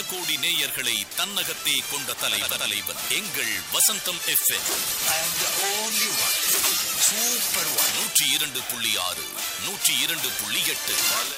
கோடி நேயர்களை தன்னகத்தே கொண்ட தலைவர் தலைவர் எங்கள் Vasantham FM I am the only one. Super one. நூற்றி இரண்டு புள்ளி ஆறு நூற்றி இரண்டு புள்ளி எட்டு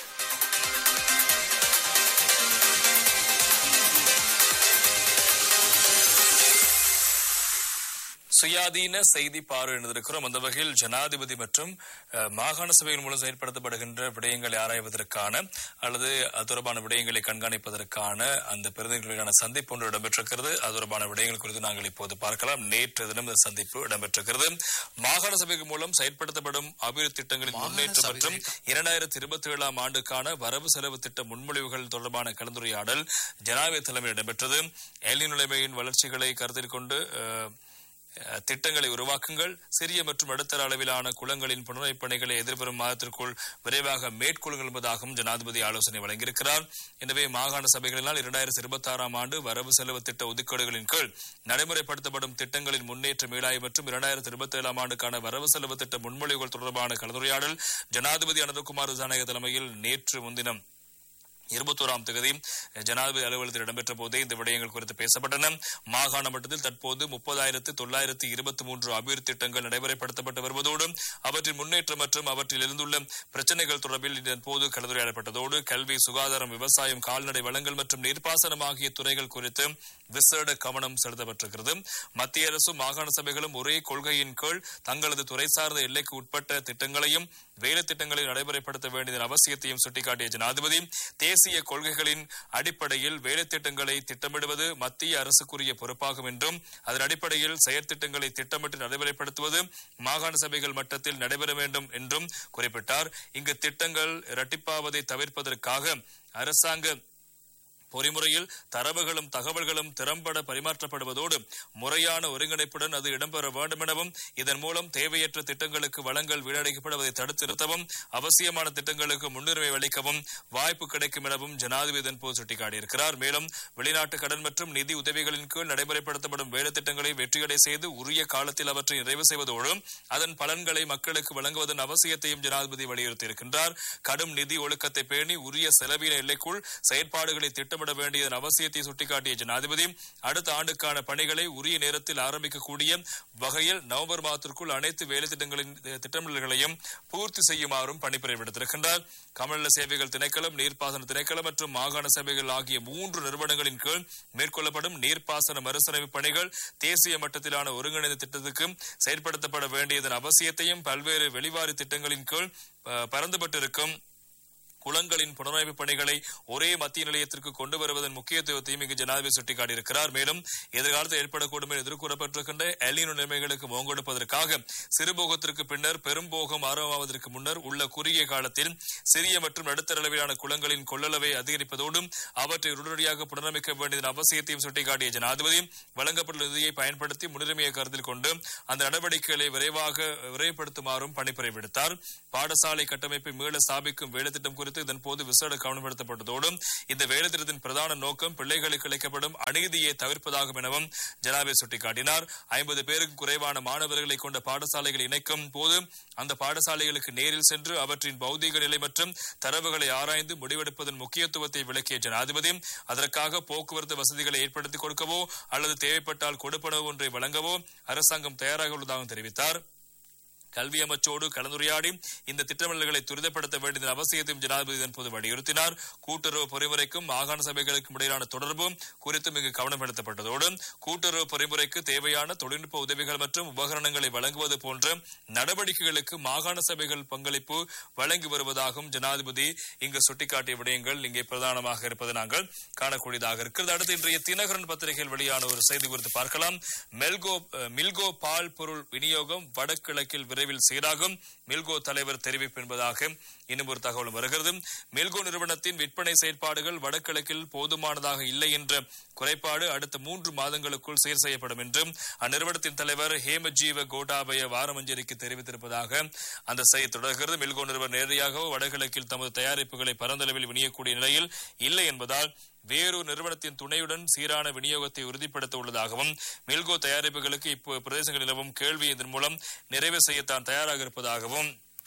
சுயாதீன செய்தி பார்வை எழுந்திருக்கிறோம் அந்த வகையில் ஜனாதிபதி மற்றும் அஹ், மாகாண சபைகள் மூலம் செயல்படுத்தப்படுகின்ற விடயங்களை ஆராய்வதற்கான அல்லது அது தொடர்பான விடயங்களை கண்காணிப்பதற்கான அந்த பிரதிநிதிகளுக்கான சந்திப்பு ஒன்று இடம்பெற்றிருக்கிறது அது தொடர்பான விடயங்கள் குறித்து நாங்கள் இப்போது பார்க்கலாம் நேற்று தினம் இந்த சந்திப்பு இடம்பெற்றிருக்கிறது மாகாண சபைகள் மூலம் செயல்படுத்தப்படும் அபிவிருத்தி திட்டங்களின் மாகாண முன்னேற்றம் மற்றும் சபைகள் இரண்டாயிரத்தி இருபத்தி ஏழாம் ஆண்டுக்கான வரவு செலவு திட்ட முன்மொழிவுகள் தொடர்பான கலந்துரையாடல் ஜனாதிபதி தலைமையில் இடம்பெற்றது எல்னி நிலைமையின் வளர்ச்சிகளை கருத்தில் கொண்டு அஹ், அஹ், திட்டங்களை உருவாக்குங்கள் சிறிய மற்றும் நடுத்தர அளவிலான குளங்களின் புனரமைப்பு பணிகளை எதிர்வரும் மாதத்திற்குள் விரைவாக மேற்கொள்ளுங்கள் என்பதாகவும் ஜனாதிபதி ஆலோசனை வழங்கியிருக்கிறார் எனவே மாகாண சபைகளினால் இரண்டாயிரத்தி இருபத்தி ஆறாம் ஆண்டு வரவு செலவு திட்ட ஒதுக்கீடுகளின் கீழ் நடைமுறைப்படுத்தப்படும் திட்டங்களின் முன்னேற்ற மீளாய் மற்றும் இரண்டாயிரத்தி இருபத்தி ஏழாம் ஆண்டுக்கான வரவு செலவு திட்ட முன்மொழிவுகள் தொடர்பான கலந்துரையாடல் ஜனாதிபதி அனந்தகுமார் ஜனநாயக தலைமையில் நேற்று முன்தினம் இருபத்தோராம் தேதி ஜனாதிபதி அலுவலகத்தில் இடம்பெற்ற போதே இந்த விடயங்கள் குறித்து பேசப்பட்டன மாகாண மட்டத்தில் தற்போது முப்பதாயிரத்து தொள்ளாயிரத்து இருபத்தி மூன்று அபிவிருத்தி திட்டங்கள் நடைமுறைப்படுத்தப்பட்டு வருவதோடு அவற்றின் முன்னேற்றம் மற்றும் அவற்றில் இருந்துள்ள பிரச்சனைகள் தொடர்பில் இதன் போது கலந்துரையாடப்பட்டதோடு கல்வி சுகாதாரம் விவசாயம் கால்நடை வளங்கள் மற்றும் நீர்ப்பாசனம் ஆகிய துறைகள் குறித்து விசேட கவனம் செலுத்தப்பட்டிருக்கிறது மத்திய அரசும் மாகாண சபைகளும் ஒரே கொள்கையின் கீழ் தங்களது துறை சார்ந்த எல்லைக்கு உட்பட்ட திட்டங்களையும் வேலை திட்டங்களை நடைமுறைப்படுத்த வேண்டியதன் அவசியத்தையும் சுட்டிக்காட்டிய ஜனாதிபதி தேசிய கொள்கைகளின் அடிப்படையில் வேலை திட்டங்களை திட்டமிடுவது மத்திய அரசுக்குரிய பொறுப்பாகும் என்றும் அதன் அடிப்படையில் செயற்திட்டங்களை திட்டமிட்டு நடைமுறைப்படுத்துவது மாகாண சபைகள் மட்டத்தில் நடைபெற வேண்டும் என்றும் குறிப்பிட்டார் இங்கு திட்டங்கள் இரட்டிப்பாவதை தவிர்ப்பதற்காக அரசாங்க பொறிமுறையில் தரவுகளும் தகவல்களும் திறம்பட பரிமாற்றப்படுவதோடு முறையான ஒருங்கிணைப்புடன் அது இடம்பெற வேண்டும் எனவும் இதன் மூலம் தேவையற்ற திட்டங்களுக்கு வளங்கள் வீணடிக்கப்படுவதை தடுத்து நிறுத்தவும் அவசியமான திட்டங்களுக்கு முன்னுரிமை அளிக்கவும் வாய்ப்பு கிடைக்கும் எனவும் ஜனாதிபதி இதன்போது சுட்டிக்காட்டியிருக்கிறார் மேலும் வெளிநாட்டு கடன் மற்றும் நிதி உதவிகளின் கீழ் நடைமுறைப்படுத்தப்படும் வேலை திட்டங்களை வெற்றியடை செய்து உரிய காலத்தில் அவற்றை நிறைவு செய்வதோடு அதன் பலன்களை மக்களுக்கு வழங்குவதன் அவசியத்தையும் ஜனாதிபதி வலியுறுத்தியிருக்கின்றார் கடும் நிதி ஒழுக்கத்தை பேணி உரிய செலவின எல்லைக்குள் செயற்பாடுகளை திட்டமிட வேண்டியதன் அவசியத்தை சுட்டிக்காட்டிய ஜனாதிபதி அடுத்த ஆண்டுக்கான பணிகளை உரிய நேரத்தில் ஆரம்பிக்கக்கூடிய வகையில் நவம்பர் மாதத்திற்குள் அனைத்து வேலை திட்டங்களின் அஹ், திட்டமிடல்களையும் பூர்த்தி செய்யுமாறும் பணிப்புரை விடுத்திருக்கின்றார் கமநல சேவைகள் திணைக்களம் நீர்ப்பாசன திணைக்களம் மற்றும் மாகாண சபைகள் ஆகிய மூன்று நிறுவனங்களின் கீழ் மேற்கொள்ளப்படும் நீர்ப்பாசன மறுசீரமைப்பு பணிகள் தேசிய மட்டத்திலான ஒருங்கிணைந்த திட்டத்துக்கு செயல்படுத்தப்பட வேண்டியதன் அவசியத்தையும் பல்வேறு வெளிவாரி திட்டங்களின் கீழ் அஹ், பரந்துபட்டிருக்கும் குளங்களின் புனரமைப்பு பணிகளை ஒரே மத்திய நிலையத்திற்கு கொண்டு வருவதன் முக்கியத்துவத்தையும் இங்கு ஜனாதிபதி சுட்டிக்காட்டியிருக்கிறார் மேலும் எதிர்காலத்தில் ஏற்படக்கூடும் என எதிர்கூறப்பட்டிருக்கின்ற எலினோ நிலைமைகளுக்கு முகங்கொடுப்பதற்காக சிறுபோகத்திற்கு பின்னர் பெரும்போகம் ஆரம்பமாவதற்கு முன்னர் உள்ள குறுகிய காலத்தில் சிறிய மற்றும் நடுத்தர அளவிலான குளங்களின் கொள்ளளவை அதிகரிப்பதோடு அவற்றை உடனடியாக புனரமைக்க வேண்டியதன் அவசியத்தையும் சுட்டிக்காட்டிய ஜனாதிபதி வழங்கப்பட்டுள்ள நிதியை பயன்படுத்தி முன்னுரிமையை கருத்தில் கொண்டு அந்த நடவடிக்கைகளை விரைவாக விரைவுபடுத்துமாறும் பணிப்புரை விடுத்தார் பாடசாலை கட்டமைப்பை மீள ஸ்தாபிக்கும் வேலை திட்டம் குறித்து இதன் போது விசேட கவனப்படுத்தப்பட்டதோடு இந்த வேலை திட்டத்தின் பிரதான நோக்கம் பிள்ளைகளுக்கு இழைக்கப்படும் அநீதியை தவிர்ப்பதாகும் எனவும் ஜனாபே சுட்டிக்காட்டினார் ஐம்பது பேருக்கு குறைவான மாணவர்களை கொண்ட பாடசாலைகளை இணைக்கும் போது அந்த பாடசாலைகளுக்கு நேரில் சென்று அவற்றின் பௌதீக நிலை மற்றும் தரவுகளை ஆராய்ந்து முடிவெடுப்பதன் முக்கியத்துவத்தை விளக்கிய ஜனாதிபதி அதற்காக போக்குவரத்து வசதிகளை ஏற்படுத்திக் கொடுக்கவோ அல்லது தேவைப்பட்டால் கொடுப்பனவு ஒன்றை வழங்கவோ அரசாங்கம் தயாராக உள்ளதாகவும் தெரிவித்தார் கல்வி அமைச்சோடு கலந்துரையாடி இந்த திட்டமிடல்களை துரிதப்படுத்த வேண்டியதன் அவசியத்தையும் ஜனாதிபதி இதன்போது வலியுறுத்தினார் கூட்டுறவு பொறிமுறைக்கும் மாகாண சபைகளுக்கும் இடையிலான தொடர்பு குறித்தும் இங்கு கவனம் எடுத்தப்பட்டதோடு கூட்டுறவு பொறிமுறைக்கு தேவையான தொழில்நுட்ப உதவிகள் மற்றும் உபகரணங்களை வழங்குவது போன்ற நடவடிக்கைகளுக்கு மாகாண சபைகள் பங்களிப்பு வழங்கி வருவதாகவும் ஜனாதிபதி இங்கு சுட்டிக்காட்டிய விடயங்கள் இங்கே பிரதானமாக இருப்பது நாங்கள் காணக்கூடியதாக இருக்கிறது அடுத்து இன்றைய தினகரன் பத்திரிகையில் வெளியான ஒரு செய்தி குறித்து பார்க்கலாம் மெல்கோ அஹ், மில்கோ பால் பொருள் விநியோகம் வடகிழக்கில் விரைவில் சீராகும் மில்கோ தலைவர் தெரிவிப்பு என்பதாக இன்னும் ஒரு தகவலும் வருகிறது மில்கோ நிறுவனத்தின் விற்பனை செயற்பாடுகள் வடகிழக்கில் போதுமானதாக இல்லை என்ற குறைபாடு அடுத்த மூன்று மாதங்களுக்குள் சீர் செய்யப்படும் என்றும் அந்நிறுவனத்தின் தலைவர் ஹேமஜீவ கோட்டாபய வாரமஞ்சரிக்கு தெரிவித்திருப்பதாக அந்த செய்தி தொடர்கிறது மில்கோ நிறுவனம் நேரடியாகவோ வடகிழக்கில் தமது தயாரிப்புகளை பரந்தளவில் விநியோகக்கூடிய நிலையில் இல்லை என்பதால் வேறொரு நிறுவனத்தின் துணையுடன் சீரான விநியோகத்தை உறுதிப்படுத்த உள்ளதாகவும் மில்கோ தயாரிப்புகளுக்கு இப்போ பிரதேசங்கள் நிலவும் கேள்வி இதன் மூலம் நிறைவு செய்ய தான் தயாராக இருப்பதாகவும்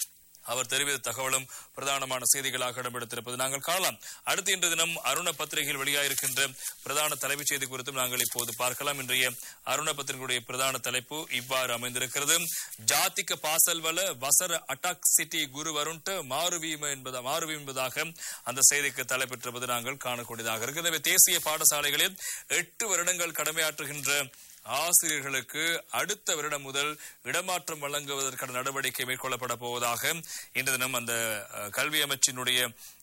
அவர் தெரிவித்த தகவலும் பிரதானமான செய்திகளாக இடம்பெடுத்திருப்பது நாங்கள் காணலாம் அடுத்து இன்று தினம் அருண பத்திரிகையில் வெளியாயிருக்கின்ற பிரதான தலைப்புச் செய்தி குறித்தும் நாங்கள் இப்போது பார்க்கலாம் இன்றைய அருண பத்திரிகையுடைய பிரதான தலைப்பு இவ்வாறு அமைந்திருக்கிறது ஜாத்திக பாசல்வல வசர அட்டாக் சிட்டி குரு வருண்ட மாறுவீம் என்பதா மாறுவீம் என்பதாக அந்த செய்திக்கு தலைப்பெற்றிருப்பது நாங்கள் காணக்கூடியதாக இருக்கிறது எனவே தேசிய பாடசாலைகளில் எட்டு வருடங்கள் கடமையாற்றுகின்ற ஆசிரியர்களுக்கு அடுத்த வருடம் முதல் இடமாற்றம் வழங்குவதற்கான நடவடிக்கை மேற்கொள்ளப்பட போவதாக இன்று தினம் அந்த அஹ், கல்வி அமைச்சினுடைய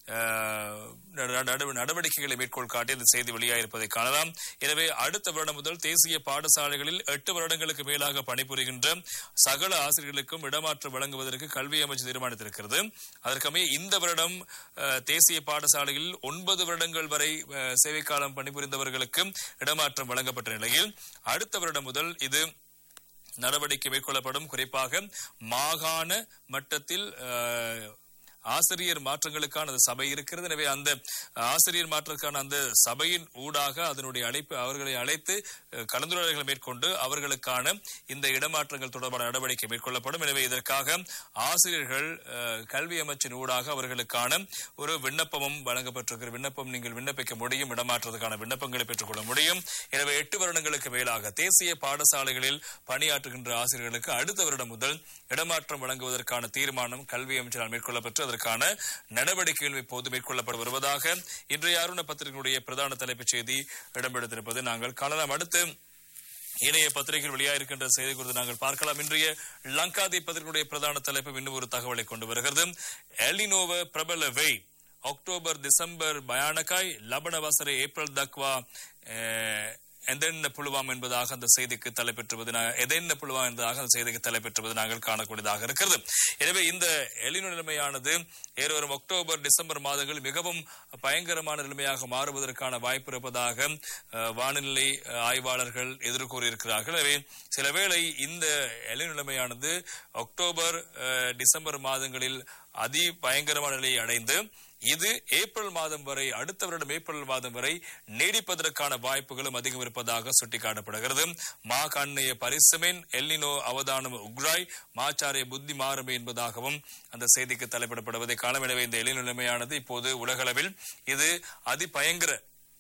அஹ், நட- நட- நடவடிக்கைகளை மேற்கோள் காட்டி அந்த செய்தி வெளியாயிருப்பதை காணலாம் எனவே அடுத்த வருடம் முதல் தேசிய பாடசாலைகளில் எட்டு வருடங்களுக்கு மேலாக பணிபுரிகின்ற சகல ஆசிரியர்களுக்கும் இடமாற்றம் வழங்குவதற்கு கல்வி அமைச்சு தீர்மானித்திருக்கிறது அதற்கமே இந்த வருடம் அஹ், தேசிய பாடசாலைகளில் ஒன்பது வருடங்கள் வரை அஹ், சேவைக்காலம் பணிபுரிந்தவர்களுக்கு இடமாற்றம் வழங்கப்பட்ட நிலையில் அடுத்த வருடம் முதல் இது நடவடிக்கை மேற்கொள்ளப்படும் குறிப்பாக மாகாண மட்டத்தில் அஹ், ஆசிரியர் மாற்றங்களுக்கான அந்த சபை இருக்கிறது எனவே அந்த ஆசிரியர் மாற்றத்துக்கான அந்த சபையின் ஊடாக அதனுடைய அழைப்பு அவர்களை அழைத்து அஹ், கலந்துரையாடல்களை மேற்கொண்டு அவர்களுக்கான இந்த இடமாற்றங்கள் தொடர்பான நடவடிக்கை மேற்கொள்ளப்படும் எனவே இதற்காக ஆசிரியர்கள் அஹ், கல்வி அமைச்சின் ஊடாக அவர்களுக்கான ஒரு விண்ணப்பமும் வழங்கப்பட்டிருக்கிற விண்ணப்பம் நீங்கள் விண்ணப்பிக்க முடியும் இடமாற்றத்துக்கான விண்ணப்பங்களை பெற்றுக்கொள்ள முடியும் எனவே எட்டு வருடங்களுக்கு மேலாக தேசிய பாடசாலைகளில் பணியாற்றுகின்ற ஆசிரியர்களுக்கு அடுத்த வருடம் முதல் இடமாற்றம் வழங்குவதற்கான தீர்மானம் கல்வி அமைச்சரால் மேற்கொள்ளப்பட்டு அதற்கான நடவடிக்கைகள் இப்போது மேற்கொள்ளப்பட்டு வருவதாக இன்றைய அருண பத்திரிகையுடைய பிரதான தலைப்புச் செய்தி இடம்பெடுத்திருப்பது நாங்கள் காணலாம் அடுத்து இணைய பத்திரிகையில் வெளியாயிருக்கின்ற செய்தி குறித்து நாங்கள் பார்க்கலாம் இன்றைய லங்காதி பத்திரிகையுடைய பிரதான தலைப்பு இன்னும் ஒரு தகவலை கொண்டு வருகிறது எலினோவ பிரபல வெய் அக்டோபர் டிசம்பர் பயானகாய் லபன வசர ஏப்ரல் தக்வா அஹ், எதென்ன புழுவாம் என்பதாக அந்த செய்திக்கு தலைப்பெற்றுவது நா- எதென்ன புழுவாம் என்பதாக அந்த செய்திக்கு தலைப்பெற்றுவது நாங்கள் காணக்கூடியதாக இருக்கிறது எனவே இந்த எலினோ நிலைமையானது ஏறுவரும் அக்டோபர் டிசம்பர் மாதங்கள் மிகவும் பயங்கரமான நிலைமையாக மாறுவதற்கான வாய்ப்பு இருப்பதாக அஹ், வானிலை அஹ், ஆய்வாளர்கள் எதிர்கூறியிருக்கிறார்கள் எனவே சில வேளை இந்த எலினோ நிலைமையானது அக்டோபர் அஹ், டிசம்பர் மாதங்களில் அதி பயங்கரமான நிலையை அடைந்து இது ஏப்ரல் மாதம் வரை அடுத்த வருடம் ஏப்ரல் மாதம் வரை நீடிப்பதற்கான வாய்ப்புகளும் அதிகம் இருப்பதாக சுட்டிக்காட்டப்படுகிறது மா கண்ணைய பரிசமேன் எல்லினோ அவதானம் உக்ராய் மாச்சாரிய புத்தி மாறுமே என்பதாகவும் அந்த செய்திக்கு தலைப்பிடப்படுவதை காலம் எனவே இந்த எல்லினோ நிலைமையானது இப்போது உலகளவில் இது அதி பயங்கர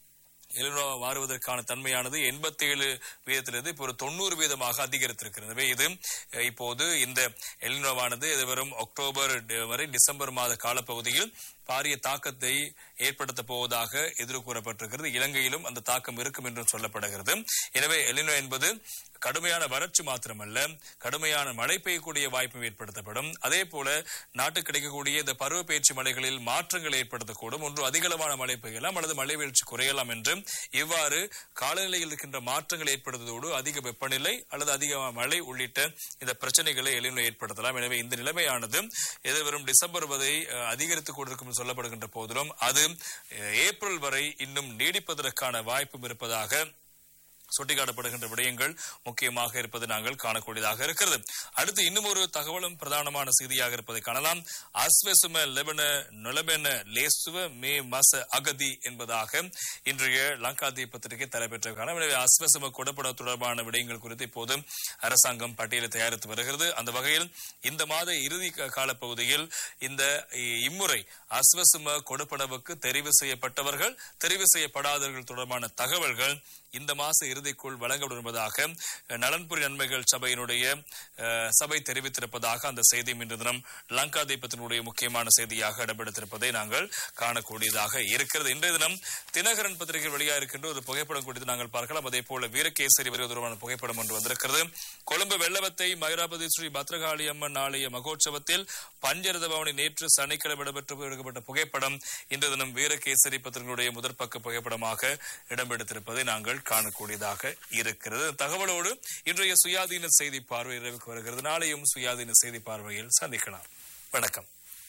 எலினோ மாறுவதற்கான தன்மையானது எண்பத்தி ஏழு வீதத்திலிருந்து இப்போ ஒரு தொண்ணூறு வீதமாக அதிகரித்திருக்கிறது எனவே இது அஹ், இப்போது இந்த எலினோவானது இது வரும் அக்டோபர் டி- வரை டிசம்பர் மாத காலப்பகுதியில் பாரிய தாக்கத்தை ஏற்படுத்த போவதாக எதிர்கூறப்பட்டிருக்கிறது இலங்கையிலும் அந்த தாக்கம் இருக்கும் என்றும் சொல்லப்படுகிறது எனவே எலினோ என்பது கடுமையான வறட்சி மாத்திரமல்ல கடுமையான மழை பெய்யக்கூடிய வாய்ப்பும் ஏற்படுத்தப்படும் அதே போல நாட்டுக்கு கிடைக்கக்கூடிய இந்த பருவப்பெயர்ச்சி மழைகளில் மாற்றங்கள் ஏற்படுத்தக்கூடும் ஒன்று அதிகளவான மழை பெய்யலாம் அல்லது மழை வீழ்ச்சி குறையலாம் என்று இவ்வாறு காலநிலையில் இருக்கின்ற மாற்றங்கள் ஏற்படுத்துவதோடு அதிக வெப்பநிலை அல்லது அதிக மழை உள்ளிட்ட இந்த பிரச்சனைகளை எளிமையை ஏற்படுத்தலாம் எனவே இந்த நிலைமையானது எதிர்வரும் டிசம்பர் வரை அஹ், அதிகரித்துக் கொண்டிருக்கும் என்று சொல்லப்படுகின்ற போதிலும் அது அஹ், ஏப்ரல் வரை இன்னும் நீடிப்பதற்கான வாய்ப்பும் இருப்பதாக சுட்டிக்காட்டப்படுகின்ற விடயங்கள் முக்கியமாக இருப்பது நாங்கள் காணக்கூடியதாக இருக்கிறது அடுத்து இன்னும் ஒரு தகவலும் பிரதானமான செய்தியாக இருப்பதை காணலாம் அஸ்வசும லெபன நொலபென லேசுவ மே மச அகதி என்பதாக இன்றைய லங்காதி பத்திரிகை தலைப்பெற்ற காலம் எனவே அஸ்வசும கொடுப்பன தொடர்பான விடயங்கள் குறித்து இப்போது அரசாங்கம் பட்டியலை தயாரித்து வருகிறது அந்த வகையில் இந்த மாத இறுதி கா- காலப்பகுதியில் இந்த இ- இம்முறை அஸ்வசும கொடுப்பனவுக்கு தெரிவு செய்யப்பட்டவர்கள் தெரிவு செய்யப்படாதவர்கள் தொடர்பான தகவல்கள் இந்த மாச இறுதிக்குள் வழங்கப்படும் என்பதாக அஹ், நலன்புரி நன்மைகள் சபையினுடைய அஹ், சபை தெரிவித்திருப்பதாக அந்த செய்தி இன்று தினம் லங்கா தீபத்தினுடைய முக்கியமான செய்தியாக இடம்பெடுத்திருப்பதை நாங்கள் காணக்கூடியதாக இருக்கிறது இன்றைய தினம் தினகரன் பத்திரிகை வெளியாக இருக்கின்ற ஒரு புகைப்படம் குறித்து நாங்கள் பார்க்கலாம் அதே போல வீரகேசரி வருவது தொடர்பான புகைப்படம் ஒன்று வந்திருக்கிறது கொழும்பு வெள்ளவத்தை மயிராபதி ஸ்ரீ பத்ரகாளி அம்மன் ஆலய மகோற்சவத்தில் பஞ்சரத பவனி நேற்று சனிக்கிழமை இடம்பெற்று எடுக்கப்பட்ட புகைப்படம் இன்று தினம் வீரகேசரி பத்திரிகையுடைய முதற்பக்க புகைப்படமாக இடம்பெடுத்திருப்பதை நாங்கள் காணக்கூடியதாக இருக்கிறது தகவலோடு இன்றைய சுயாதீன செய்தி பார்வை இரவுக்கு வருகிறது நாளையும் சுயாதீன செய்தி பார்வையில் சந்திக்கலாம் வணக்கம்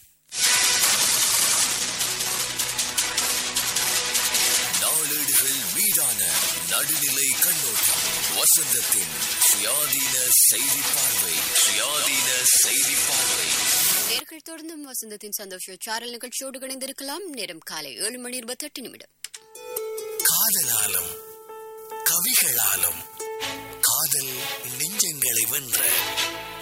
நாளேடுகள் மீதான நடுநிலை கண்ணோட்டம் வசந்தத்தின் சுயாதீன செய்தி பார்வை சுயாதீன செய்தி பார்வை நேர்கள் தொடர்ந்தும் வசந்தத்தின் சந்தோஷ சாரல் நிகழ்ச்சியோடு இணைந்திருக்கலாம் நேரம் காலை ஏழு மணி இருபத்தெட்டு நிமிடம் காதலாலும் கவிகளாலும் காதல் நெஞ்சங்களை வென்ற